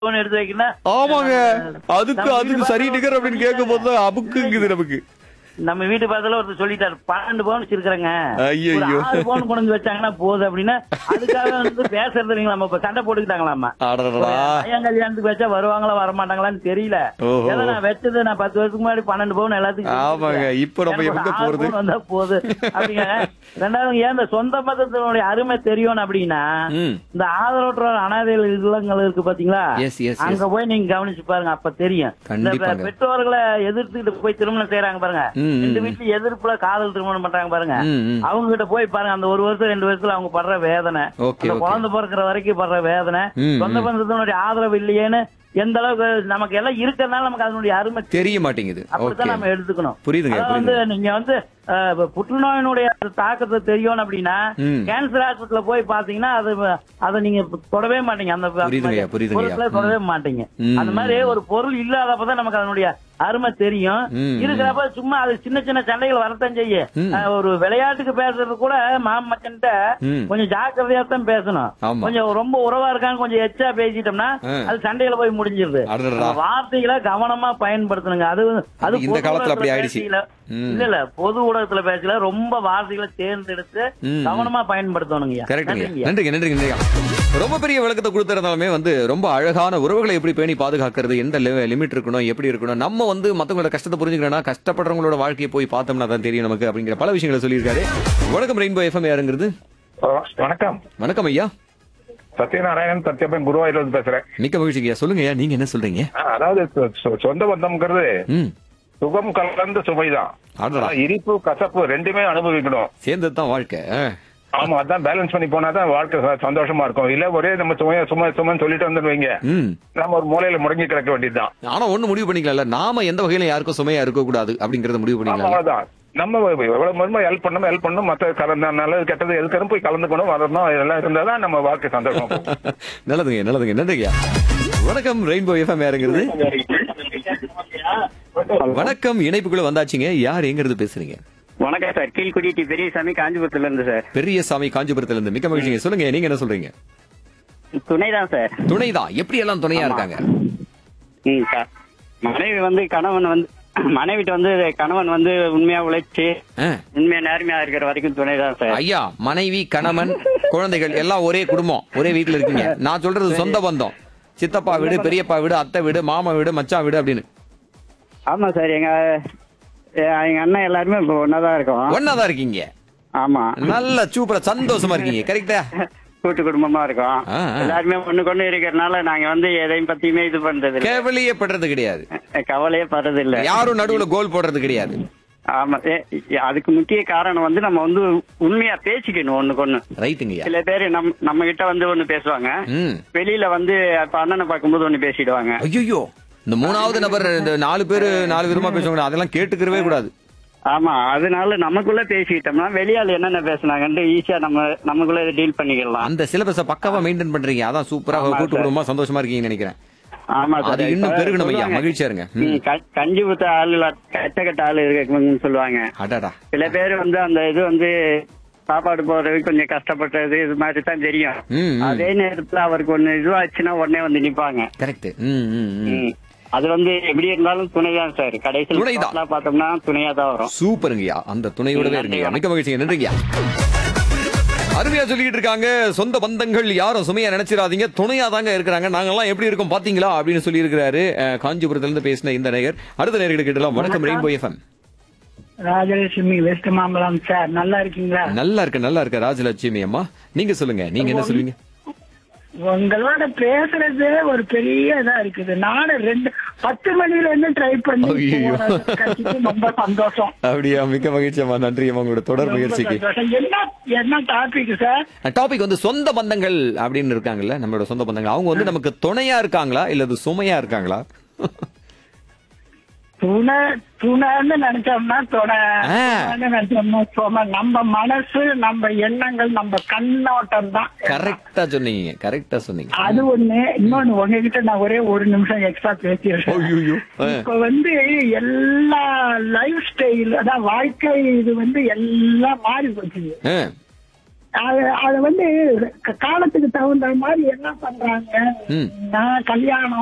Phone எடுத்து வைக்கணும் ஆமாங்க அதுக்கு அதுக்கு சரி நிகர் அப்படின்னு கேட்கும் போது அபுக்குங்குது நமக்கு நம்ம வீட்டு பக்கத்துல ஒருத்தர் சொல்லிட்டாரு பன்னெண்டு பவுன் வச்சிருக்கிறேங்க ஐயையோ. ஒரு ஆறு பவுன் கொண்டு வந்து வச்சாங்கன்னா போதும் அப்படின்னா அதுக்காக வந்து பேசுறது இல்லைங்களா நம்ம இப்ப சண்டை போட்டுக்கிட்டாங்களாமா அடடா பையன் கல்யாணத்துக்கு வச்சா வருவாங்களா வரமாட்டாங்களான்னு தெரியல ஓஹோ. ஏன்னா நான் வச்சது நான் பத்து வருஷத்துக்கு முன்னாடி பன்னெண்டு பவுன் எல்லாத்துக்கும் ஆமாங்க. இப்ப நம்ம எனக்கு எங்க ஒரு ஆறு போறது? பவுன் வந்தா போகுது அப்படிங்க ரெண்டாவது ஏன் இந்த சொந்த பந்தத்தினுடைய அருமை தெரியணும் அப்படின்னா ம் இந்த ஆதரவற்ற அனாதைகள் இல்லங்கள் இருக்கு பாத்தீங்களா Yes, yes, yes. அங்க போய் நீங்க கவனிச்சு பாருங்க அப்ப தெரியும் இந்த கண்டிப்பாங்க. பெற்றோர்களை எதிர்த்துக்கிட்டு போய் திருமணம் செய்யறாங்க பாருங்க ம், ம், ரெண்டு ம். வீட்டுல எதிர்ப்புல காதல் திருமணம் பண்றாங்க பாருங்க ம், ம். அவங்க கிட்ட போய் பாருங்க அந்த ஒரு வருஷம் ரெண்டு வருஷத்துல அவங்க படுற வேதனை Okay, அந்த okay. குழந்தை பிறக்கிற வரைக்கும் படுற வேதனை ம், சொந்த ம். பந்தத்தினுடைய ஆதரவு இல்லையேன்னு எந்த அளவுக்கு நமக்கு எல்லாம் இருக்கிறதுனால நமக்கு அதனுடைய அருமை தெரிய மாட்டேங்குது ஓகே அப்படித்தான் நம்ம எடுத்துக்கணும் புரியுதுங்க, அதாவது வந்து புரியுதுங்க. நீங்க வந்து அஹ், இப்ப புற்றுநோயினுடைய தாக்கத்தை தெரியணும் அப்படின்னா ம். கேன்சர் ஹாஸ்பிட்டல்ல போய் பாத்தீங்கன்னா அது அதை நீங்க தொடவே மாட்டீங்க அந்த புரியுதுங்கய்யா, புரியுதுங்கய்யா. பொருட்களை தொடவே மாட்டீங்க ம். அந்த மாதிரி ஒரு பொருள் இல்லாதப்பதான் நமக்கு அதனுடைய அருமை தெரியும் ம், இருக்கிறப்ப சும்மா அது சின்ன சின்ன சண்டைகள் வரத்தான் செய்யும் ம். அஹ், ஒரு விளையாட்டுக்கு பேசுறது கூட மாமச்சன்ட்ட ம். கொஞ்சம் ஜாக்கிரதையா தான் பேசணும் ஆமா. கொஞ்சம் ரொம்ப உறவா இருக்கான்னு கொஞ்சம் எச்சா பேசிட்டோம்னா ஆ. அது சண்டையில போய் முடிஞ்சிருது அடடடா. நம்ம வார்த்தைகளை கவனமா பயன்படுத்தணுங்க அது அது இந்த பொது காலத்துல அப்படி ஊடகத்துல ஆயிடுச்சு. பேசல. ம். இல்ல இல்ல பொது ஊடகத்துல பேசல ரொம்ப வார்த்தைகளை தேர்ந்தெடுத்து ம். கவனமா பயன்படுத்தணுங்க கரெக்டுங்க நன்றிங்க நன்றிங்க நன்றிங்க ரொம்ப பெரிய விளக்கத்தை கொடுத்திருந்தாலுமே வந்து ரொம்ப அழகான உறவுகளை எப்படி பேணி பாதுகாக்கிறது எந்த லிமிட் இருக்கணும் எப்படி இருக்கணும் நம்ம வந்து மத்தவங்களோட கஷ்டத்தை புரிஞ்சுக்கணும்னா கஷ்டப்படுறவங்களோட வாழ்க்கையை போய் பார்த்தோம்னா தான் தெரியும் நமக்கு அப்படிங்கிற பல விஷயங்களை சொல்லியிருக்காரு வணக்கம் ரெயின்போ எஃப்எம் யாருங்கிறது வணக்கம் வணக்கம் ஐயா சத்யநாராயணன் சத்யபன் குருவாயூர்ல பேசுறேன் மிக்க மகிழ்ச்சி ஐயா சொல்லுங்க ஐயா நீங்க என்ன சொல்றீங்க ஆ, அதாவது சொ- சொ- சொந்த பந்தம்ங்கிறது ம் சுகம் கலந்த சுமைதான் அடடா. ஆனா, இனிப்பு கசப்பு ரெண்டுமே அனுபவிக்கணும் சேர்ந்தது தான் வாழ்க்கை ஆ. ஆமா அதான் பேலன்ஸ் பண்ணி போனா தான் வாழ்க்கை ச- சந்தோஷமா இருக்கும் இல்ல ஒரே நம்ம சுமையா சும்மா சுமன்னு சொல்லிட்டு வந்து வைங்க ம் நம்ம ஒரு மூலையில முடங்கி கிடக்க வேண்டியதுதான் ஆனா ஒண்ணு முடிவு பண்ணிக்கலாம்ல நாம எந்த வகையில யாருக்கும் சுமையா இருக்க கூடாது அப்படிங்கறத முடிவு ஆமா பண்ணிக்கலாம் அவ்வளவுதான் நம்ம எவ்வளவு மூலமா ஹெல்ப் பண்ணணும் ஹெல்ப் பண்ணணும் மத்த கலந்த நல்லது கெட்டது எதுக்கரும் போய் கலந்துக்கணும் வரணும் இதெல்லாம் இருந்தா தான் நம்ம வாழ்க்கை சந்தோஷமா போகும் நல்லதுங்க நல்லதுங்க நன்றிங்க வணக்கம் ரெயின்போ எஃப்எம் யாருங்கிறது வணக்கம் இணைப்புக்குள்ள வந்தாச்சுங்க யார் எங்கிறது பேசுறீங்க வணக்கம் சார் கீழ்குடி டி பெரியசாமி காஞ்சிபுரத்துல இருந்து சார் பெரியசாமி காஞ்சிபுரத்துல இருந்து மிக்க மகிழ்ச்சிங்க சொல்லுங்க நீங்க என்ன சொல்றீங்க துணை தான் சார் துணைதான் எப்படி எல்லாம் துணையா இருக்காங்க ம் சார் மனைவி வந்து கணவன் வந்து மனைவிட்டு வந்து கணவன் வந்து உண்மையா உழைச்சு ஆ. உண்மையா நேர்மையா இருக்கிற வரைக்கும் துணை தான் சார் ஐயா மனைவி கணவன் குழந்தைகள் எல்லாம் ஒரே குடும்பம் ஒரே வீட்டுல இருக்கீங்க நான் சொல்றது சொந்த பந்தம் சித்தப்பா வீடு பெரியப்பா வீடு அத்தை வீடு மாமா வீடு மச்சான் வீடு அப்படின்னு ஆமா சார் எங்க எ- எங்க அண்ணன் எல்லாருமே இப்போ ஒன்னாதான் இருக்கோம் ஒன்னாதான் இருக்கீங்க ஆமா நல்ல சூப்பரா சந்தோஷமா இருக்கீங்க கரெக்டா கூட்டு குடும்பமா இருக்கோம் ஆ, ஆ. எல்லாருமே ஒண்ணு கொண்டு இருக்கிறதுனால நாங்க வந்து எதையும் பத்தியுமே இது பண்றது இல்ல கேவலியே படுறது கிடையாது கவலையே படுறது இல்ல யாரும் நடுவுல கோல் போடுறது கிடையாது ஆமா ஏ- அதுக்கு முக்கிய காரணம் வந்து நம்ம வந்து உண்மையா பேசிக்கணும் ஒண்ணுக்கு ஒண்ணு ரைட்டுங்கய்யா சில பேர் நம் நம்ம கிட்ட வந்து ஒண்ணு பேசுவாங்க ம் வெளியில வந்து இப்ப அண்ணனை பார்க்கும்போது ஒண்ணு பேசிடுவாங்க ஐயோ இந்த மூணாவது நபர் இந்த நாலு பேரு நாலு விதமா பேசுவாங்க அதெல்லாம் கேட்டுக்கிறவே கூடாது ஆமா அதனால நமக்குள்ள பேசிக்கிட்டோம்னா வெளியாள் என்னென்ன பேசுனாங்கன்ட்டு ஈஸியா நம்ம நமக்குள்ள டீல் பண்ணிக்கலாம் அந்த சிலபஸ பக்காவா மெயின்டைன் பண்றீங்க அதான் சூப்பரா ஆமா, கூட்டு சார். குடும்பமா சந்தோஷமா இருக்கீங்கன்னு நினைக்கிறேன் ஆமா சார் அது இன்னும் இப்ப பெருகணும் ஐயா சொல்லுவாங்க, மகிழ்ச்சியா இருங்க ம். ம், க- கஞ்சி ஊத்த ஆளு கட்ட கட்ட ஆளு இருக்குன்னு சொல்லுவாங்க அடடா சில பேர் வந்து அந்த இது வந்து சாப்பாடு போடுறதுக்கு கொஞ்சம் கஷ்டப்பட்டது இது மாதிரி தான் தெரியும் ம், ம். அதே நேரத்துல அவருக்கு ஒண்ணு இதுவாச்சுன்னா உடனே வந்து நிப்பாங்க கரெக்ட் ம் ம், ம். ம். அது வந்து எப்படி இருந்தாலும் துணைதான் சார் கடைசியில் துணைதான். total ஆ பார்த்தோம்னா துணையா தான் வரும் சூப்பருங்கய்யா அந்த துணையோடவே இருங்கய்யா மிக்க மகிழ்ச்சிங்க நன்றிங்கய்யா அருமையா சொல்லிட்டு இருக்காங்க சொந்த பந்தங்கள் யாரும் சுமையா நினைச்சிடாதீங்க துணையா தாங்க இருக்கிறாங்க நாங்கெல்லாம் எப்படி இருக்கோம் பாத்தீங்களா அப்படின்னு சொல்லி இருக்கிறாரு காஞ்சிபுரத்துல இருந்து பேசின இந்த நேயர் அடுத்த நேயர்கிட்ட கேட்டலாம் வணக்கம் rainbow FM Rajalakshmi west Mambalam sir நல்லா இருக்கீங்களா நல்லா இருக்கு நல்லா இருக்கு ராஜலட்சுமி அம்மா நீங்க சொல்லுங்க நீங்க என்ன சொல்லுவீங்க உங்களோட பேசுறது ஒரு பெரிய இதா இருக்குது நானும் ரெண்டு பத்து மணில இருந்து ட்ரை பண்ணி ஐயையோ. போறது கிடைச்சிது. ரொம்ப சந்தோஷம் அப்படியா மிக்க மகிழ்ச்சி அம்மா நன்றி அம்மா உங்களோட தொடர் ரொம்ப முயற்சிக்கு சந்தோஷம். என்ன என்ன டாபிக் சார் டாபிக் வந்து சொந்த பந்தங்கள் அப்படின்னு இருக்காங்கல்ல நம்மளோட சொந்த பந்தங்கள் அவங்க வந்து நமக்கு துணையா இருக்காங்களா இல்ல அது சுமையா இருக்காங்களா துணை துணைன்னு நினைச்சோம்னா துணை ஆ. துணைன்னு நினைச்சோம்னா சுமை நம்ம மனசு நம்ம எண்ணங்கள் நம்ம கண்ணோட்டம் தான் கரெக்டா சொன்னீங்க கரெக்டா சொன்னீங்க அது ஒண்ணு இன்னொன்னு உங்ககிட்ட நான் ஒரே ஒரு நிமிஷம் எக்ஸ்ட்ரா பேசிடுறேன் ஐயோ இப்ப வந்து எல்லா லைஃப் ஸ்டைல் அதான் வாழ்க்கை இது வந்து எல்லாம் மாறி போச்சு அது அது வந்து க- காலத்துக்கு தகுந்த மாதிரி என்ன பண்றாங்க ம். நான் கல்யாணம்